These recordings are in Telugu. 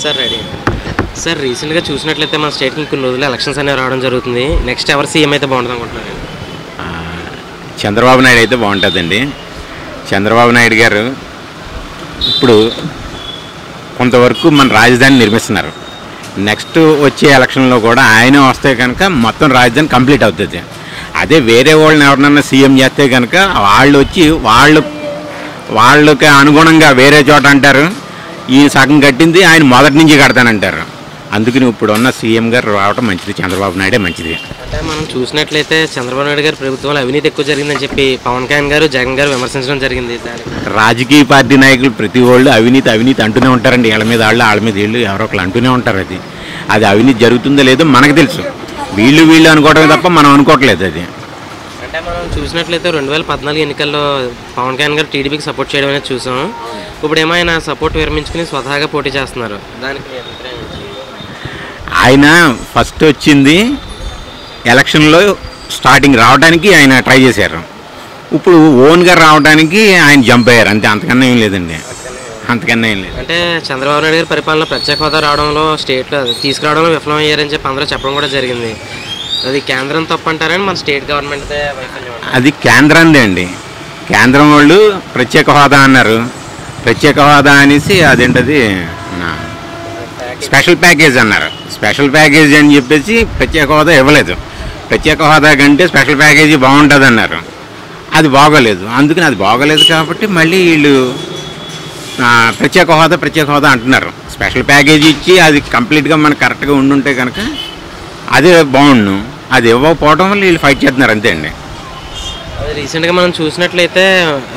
సార్ రెడీ సార్ రీసెంట్గా చూసినట్లయితే మన స్టేట్కి కొన్ని రోజులు ఎలక్షన్స్ అనేవి రావడం జరుగుతుంది నెక్స్ట్ ఎవరు సీఎం అయితే బాగుంటుంది అనుకుంటున్నారు ఆ, చంద్రబాబు నాయుడు అయితే బాగుంటుందండి చంద్రబాబు నాయుడు గారు ఇప్పుడు కొంతవరకు మన రాజధాని నిర్మిస్తున్నారు నెక్స్ట్ వచ్చే ఎలక్షన్లో కూడా ఆయన వస్తే కనుక మొత్తం రాజధాని కంప్లీట్ అవుతుంది అదే వేరే వాళ్ళని ఎవరినన్నా సీఎం చేస్తే కనుక వాళ్ళు వచ్చి వాళ్ళు వాళ్ళకి అనుగుణంగా వేరే చోట అంటారు ఈ సగం కట్టింది ఆయన మొదటి నుంచి కడతానంటారు అందుకని ఇప్పుడున్న సీఎం గారు రావడం మంచిది చంద్రబాబు నాయుడే మంచిది అంటే మనం చూసినట్లయితే చంద్రబాబు నాయుడు గారి ప్రభుత్వంలో అవినీతి ఎక్కువ జరిగిందని చెప్పి పవన్ కళ్యాణ్ గారు జగన్ గారు విమర్శించడం జరిగింది దానికి రాజకీయ పార్టీ నాయకులు ప్రతి వాళ్ళు అవినీతి అవినీతి అంటూనే ఉంటారండి వీళ్ళ మీద వాళ్ళు వాళ్ళ మీద వీళ్ళు ఎవరో ఒకళ్ళు అంటూనే ఉంటారు అది అది అవినీతి జరుగుతుందో లేదో మనకు తెలుసు వీళ్ళు వీళ్ళు అనుకోవడమే తప్ప మనం అనుకోవట్లేదు అది అంటే మనం చూసినట్లయితే రెండు వేల పద్నాలుగు ఎన్నికల్లో పవన్ కళ్యాణ్ గారు టీడీపీకి సపోర్ట్ చేయడం అనేది చూసాం ఇప్పుడు ఏమో ఆయన సపోర్ట్ విరమించుకుని స్వతహాగా పోటీ చేస్తున్నారు దానికి మీ అభిప్రాయం ఏంటి? ఆయన ఫస్ట్ వచ్చింది ఎలక్షన్లో స్టార్టింగ్ రావడానికి ఆయన ట్రై చేశారు ఇప్పుడు ఓన్గా రావడానికి ఆయన జంప్ అయ్యారు అంతే అంతకన్నా ఏం లేదండి అంతకన్నా ఏం లేదు అంటే చంద్రబాబు నాయుడు గారి పరిపాలన ప్రత్యేక హోదా రావడంలో స్టేట్లో తీసుకురావడంలో విఫలమయ్యారని చెప్పి అందరూ చెప్పడం కూడా జరిగింది అది కేంద్రం తప్పు అంటారని మన స్టేట్ గవర్నమెంట్ వైఫల్యం అంటారా? అది కేంద్రందే అండి కేంద్రం వాళ్ళు ప్రత్యేక హోదా అన్నారు ప్రత్యేక హోదా అనేసి అదేంటది నా స్పెషల్ ప్యాకేజ్ అన్నారు స్పెషల్ ప్యాకేజ్ అని చెప్పేసి ప్రత్యేక హోదా ఇవ్వలేదు ప్రత్యేక హోదా కంటే స్పెషల్ ప్యాకేజీ బాగుంటుంది అన్నారు అది బాగోలేదు అందుకని అది బాగోలేదు కాబట్టి మళ్ళీ వీళ్ళు ఆ, ప్రత్యేక హోదా ప్రత్యేక హోదా అంటున్నారు స్పెషల్ ప్యాకేజీ ఇచ్చి అది కంప్లీట్గా మనకు కరెక్ట్గా ఉండుంటే కనుక అదే బాగుండు అది ఇవ్వకపోవడం వల్ల వీళ్ళు ఫైట్ చేస్తున్నారు అంతే అండి అది రీసెంట్గా మనం చూసినట్లయితే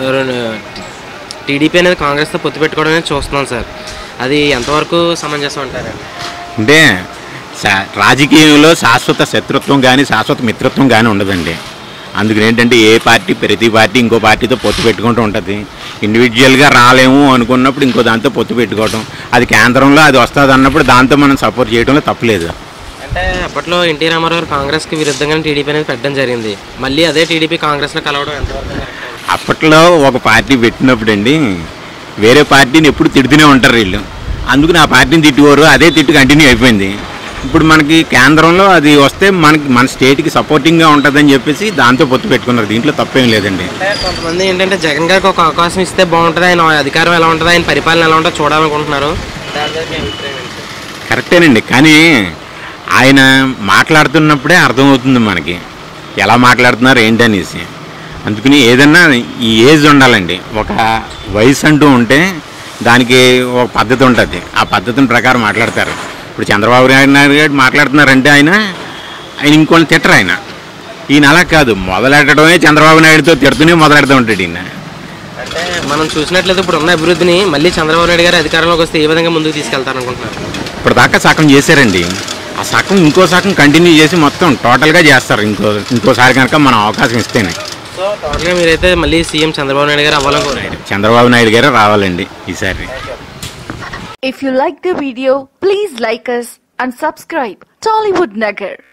టీడీపీ అనేది కాంగ్రెస్తో పొత్తు పెట్టుకోవడం అనేది చూస్తున్నాం సార్ అది ఎంతవరకు సమంజసం అంటారు అంటే శా- రాజకీయంలో శాశ్వత శత్రుత్వం కానీ శాశ్వత మిత్రత్వం కానీ ఉండదండి అందుకని ఏంటంటే ఏ పార్టీ ప్రతి పార్టీ ఇంకో పార్టీతో పొత్తు పెట్టుకుంటూ ఉంటుంది ఇండివిజువల్గా రాలేము అనుకున్నప్పుడు ఇంకో దాంతో పొత్తు పెట్టుకోవడం అది కేంద్రంలో అది వస్తుంది అన్నప్పుడు దాంతో మనం సపోర్ట్ చేయడంలో తప్పులేదు అంటే అప్పట్లో ఎన్టీ రామారావు గారు కాంగ్రెస్కి విరుద్ధంగా టీడీపీ అనేది పెట్టడం జరిగింది మళ్ళీ అదే టీడీపీ కాంగ్రెస్లో కలవడం ఎంతవరకు correct? అప్పట్లో ఒక పార్టీ పెట్టినప్పుడు అండి వేరే పార్టీని ఎప్పుడు తిడుతూనే ఉంటారు వీళ్ళు అందుకని ఆ పార్టీని తిట్టుకోరు అదే తిట్టు కంటిన్యూ అయిపోయింది ఇప్పుడు మనకి కేంద్రంలో అది వస్తే మనకి మన స్టేట్కి సపోర్టింగ్గా ఉంటుందని చెప్పేసి దాంతో పొత్తు పెట్టుకున్నారు దీంట్లో తప్పేం లేదండి అంటే కొంతమంది ఏంటంటే జగన్ గారికి ఒక అవకాశం ఇస్తే బాగుంటుంది ఆయన అధికారం ఎలా ఉంటుంది ఆయన పరిపాలన ఎలా ఉంటుందో చూడాలనుకుంటున్నారు దాని మీద మీ అభిప్రాయం ఏంటి సార్? కరెక్టేనండి కానీ ఆయన మాట్లాడుతున్నప్పుడే అర్థమవుతుంది మనకి ఎలా మాట్లాడుతున్నారు ఏంటనేసి అందుకని ఏదన్నా ఈ ఏజ్ ఉండాలండి ఒక వయసు అంటూ ఉంటే దానికి ఒక పద్ధతి ఉంటుంది ఆ పద్ధతిని ప్రకారం మాట్లాడతారు ఇప్పుడు చంద్రబాబు నాయుడు గారు మాట్లాడుతున్నారంటే ఆయన ఆయన ఇంకోళ్ళని తిట్టరు ఆయన ఈయన అలా కాదు మొదలెట్టడమే చంద్రబాబు నాయుడుతో తిడుతూనే మొదలెడుతూ ఉంటాడు ఈయన అంటే మనం చూసినట్లయితే ఇప్పుడు ఉన్న అభివృద్ధిని మళ్ళీ చంద్రబాబు నాయుడు గారు అధికారంలోకి వస్తే ఏ విధంగా ముందుకు తీసుకెళ్తారనుకుంటున్నారు ఇప్పుడు దాకా సగం చేశారండి ఆ సగం ఇంకో సగం కంటిన్యూ చేసి మొత్తం టోటల్గా చేస్తారు ఇంకో ఇంకోసారి కనుక మనం అవకాశం ఇస్తేనే సో టోటల్గా మీరైతే మళ్ళీ సీఎం చంద్రబాబు నాయుడు గారు అవ్వాలని కోరారు చంద్రబాబు నాయుడు గారే రావాలండి ఈసారి If you like the video, please like us and subscribe Tollywood Nagar.